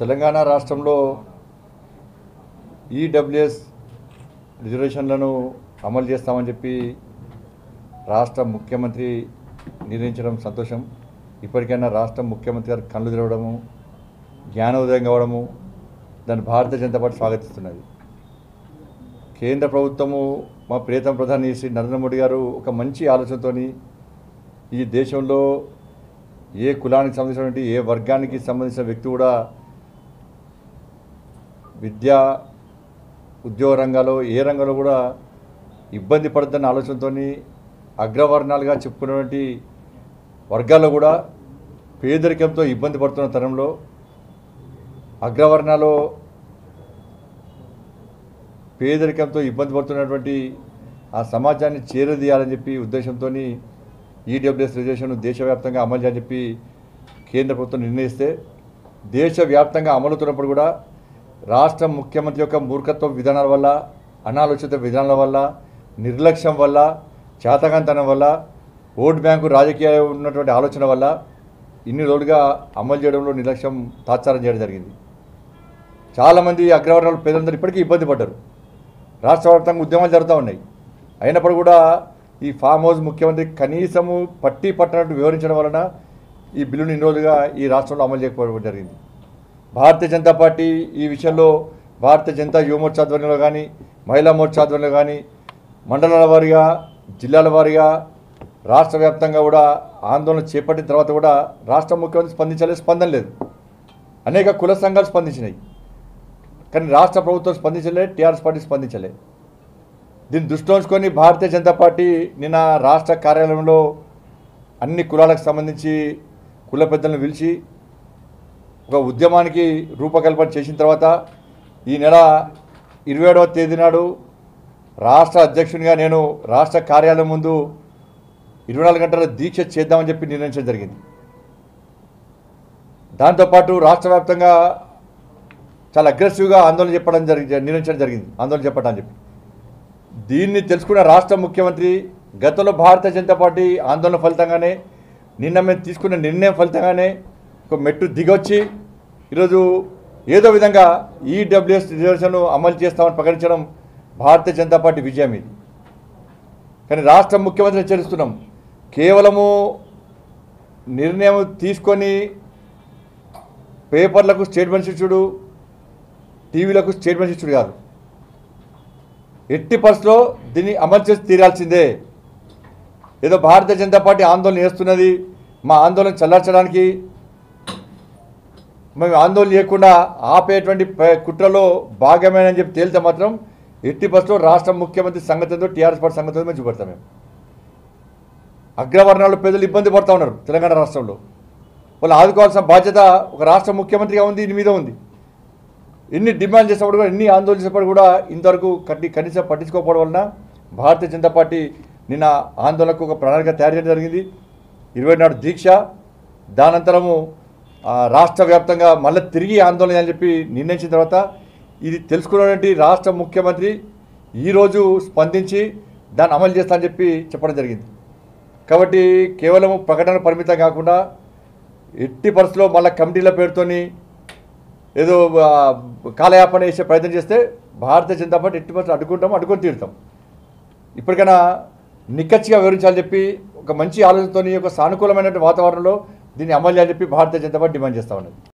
తెలంగాణ రాష్ట్రంలో ఈడబ్ల్యూఎస్ రిజర్వేషన్లను అమలు చేస్తామని చెప్పి రాష్ట్ర ముఖ్యమంత్రి నిర్ణయించడం సంతోషం ఇప్పటికైనా రాష్ట్ర ముఖ్యమంత్రి గారు కళ్ళు తెరవడము జ్ఞానోదయం కావడము దాన్ని భారతీయ జనతా పార్టీ స్వాగతిస్తున్నది కేంద్ర ప్రభుత్వము మా ప్రియతమ ప్రధాని శ్రీ నరేంద్ర మోడీ గారు ఒక మంచి ఆలోచనతోని ఈ దేశంలో ఏ కులానికి సంబంధించినటువంటి ఏ వర్గానికి సంబంధించిన వ్యక్తి కూడా విద్యా ఉద్యోగ రంగాల్లో ఏ రంగంలో కూడా ఇబ్బంది పడద్దన్న ఆలోచనతో అగ్రవర్ణాలుగా చెప్పుకున్నటువంటి వర్గాల్లో కూడా పేదరికంతో ఇబ్బంది పడుతున్న తరంలో అగ్రవర్ణాలు పేదరికంతో ఇబ్బంది పడుతున్నటువంటి ఆ సమాజాన్ని చేరదీయాలని చెప్పి ఉద్దేశంతో ఈడబ్ల్యూఎస్ రిజర్వేషన్ దేశవ్యాప్తంగా అమలు చేయాలని చెప్పి కేంద్ర ప్రభుత్వం నిర్ణయిస్తే దేశవ్యాప్తంగా అమలుతున్నప్పుడు కూడా రాష్ట్ర ముఖ్యమంత్రి యొక్క మూర్ఖత్వ విధానాల వల్ల అనాలోచిత విధానాల వల్ల నిర్లక్ష్యం వల్ల చేతకాంతనం వల్ల ఓటు బ్యాంకు రాజకీయ ఉన్నటువంటి ఆలోచన వల్ల ఇన్ని రోజులుగా అమలు చేయడంలో నిర్లక్ష్యం తాత్సారం చేయడం జరిగింది చాలామంది అగ్రవర్ణాల పేదలందరూ ఇప్పటికీ ఇబ్బంది పడ్డారు రాష్ట్ర వ్యాప్తంగా ఉద్యమాలు జరుగుతూ ఉన్నాయి అయినప్పుడు కూడా ఈ ఫామ్ హౌస్ ముఖ్యమంత్రి కనీసము పట్టి పట్టనట్టు వివరించడం వలన ఈ బిల్లుని ఇన్ని రోజులుగా ఈ రాష్ట్రంలో అమలు చేయకపోవడం జరిగింది భారతీయ జనతా పార్టీ ఈ విషయంలో భారతీయ జనతా యువ మోర్చా ఆధ్వర్యంలో కానీ మహిళా మోర్చా ఆధ్వర్యంలో కానీ మండలాల వారీగా జిల్లాల వారీగా రాష్ట్ర వ్యాప్తంగా కూడా ఆందోళన చేపట్టిన తర్వాత కూడా రాష్ట్ర ముఖ్యమంత్రి స్పందించలేదు స్పందన లేదు అనేక కుల సంఘాలు స్పందించినాయి కానీ రాష్ట్ర ప్రభుత్వం స్పందించలే టీఆర్ఎస్ పార్టీ స్పందించలే దీన్ని దృష్టిలో ఉంచుకొని భారతీయ జనతా పార్టీ నిన్న రాష్ట్ర కార్యాలయంలో అన్ని కులాలకు సంబంధించి కుల పెద్దలను పిలిచి ఒక ఉద్యమానికి రూపకల్పన చేసిన తర్వాత ఈ నెల ఇరవై ఏడవ తేదీ నాడు రాష్ట్ర అధ్యక్షునిగా నేను రాష్ట్ర కార్యాలయం ముందు ఇరవై నాలుగు గంటల దీక్ష చేద్దామని చెప్పి నిర్ణయించడం జరిగింది దాంతోపాటు రాష్ట్ర వ్యాప్తంగా చాలా అగ్రెసివ్గా ఆందోళన చెప్పడం జరిగి నిర్ణయించడం జరిగింది ఆందోళన చెప్పడం చెప్పి దీన్ని తెలుసుకున్న రాష్ట్ర ముఖ్యమంత్రి గతంలో భారతీయ జనతా పార్టీ ఆందోళన ఫలితంగానే నిన్న మేము తీసుకున్న నిర్ణయం ఫలితంగానే ఒక మెట్టు దిగొచ్చి ఈరోజు ఏదో విధంగా ఈడబ్ల్యూఎస్ రిజర్వేషన్ అమలు చేస్తామని ప్రకటించడం భారతీయ జనతా పార్టీ విజయం ఇది కానీ రాష్ట్ర ముఖ్యమంత్రి హెచ్చరిస్తున్నాం కేవలము నిర్ణయం తీసుకొని పేపర్లకు స్టేట్మెంట్స్ ఇచ్చుడు టీవీలకు స్టేట్మెంట్స్ ఇచ్చుడు కాదు ఎట్టి పరిస్థితిలో దీన్ని అమలు చేసి తీరాల్సిందే ఏదో భారతీయ జనతా పార్టీ ఆందోళన చేస్తున్నది మా ఆందోళన చల్లార్చడానికి మేము ఆందోళన చేయకుండా ఆపేటువంటి ప- కుట్రలో భాగమేనని చెప్పి తేలితే మాత్రం ఎట్టి పరిస్థితిలో రాష్ట్ర ముఖ్యమంత్రి సంగతితో టీఆర్ఎస్ పార్టీ సంగతితో మేము చూపెడతాం మేము అగ్రవర్ణాలు పేదలు ఇబ్బంది పడుతూ ఉన్నారు తెలంగాణ రాష్ట్రంలో వాళ్ళు ఆదుకోవాల్సిన బాధ్యత ఒక రాష్ట్ర ముఖ్యమంత్రిగా ఉంది దీని మీద ఉంది ఎన్ని డిమాండ్ చేసినప్పుడు కూడా ఎన్ని ఆందోళన చేసినప్పుడు కూడా ఇంతవరకు కట్టి కనీసం పట్టించుకోకపోవడం వలన భారతీయ జనతా పార్టీ నిన్న ఆందోళనకు ఒక ప్రణాళిక తయారు చేయడం జరిగింది ఇరవై నాడు దీక్ష దానంతరము ఆ, రాష్ట్ర వ్యాప్తంగా మళ్ళీ తిరిగి ఆందోళన అని చెప్పి నిర్ణయించిన తర్వాత ఇది తెలుసుకున్నటువంటి రాష్ట్ర ముఖ్యమంత్రి ఈరోజు స్పందించి దాన్ని అమలు చేస్తా అని చెప్పి చెప్పడం జరిగింది కాబట్టి కేవలం ప్రకటన పరిమితం కాకుండా ఎట్టి పరిస్థితుల్లో మళ్ళీ కమిటీల పేరుతోని ఏదో ఆ, కాలయాపన చేసే ప్రయత్నం చేస్తే భారతీయ జనతా పార్టీ ఎట్టి పరిస్థితులు అడ్డుకుంటాం అడ్డుకొని తీరుతాం ఇప్పటికైనా నిక్కచ్చిగా వివరించాలని చెప్పి ఒక మంచి ఆలోచనతోని ఒక సానుకూలమైనటువంటి వాతావరణంలో దీన్ని అమలు చేయాలని చెప్పి భారతీయ జనతా పార్టీ డిమాండ్ చేస్తా ఉన్నది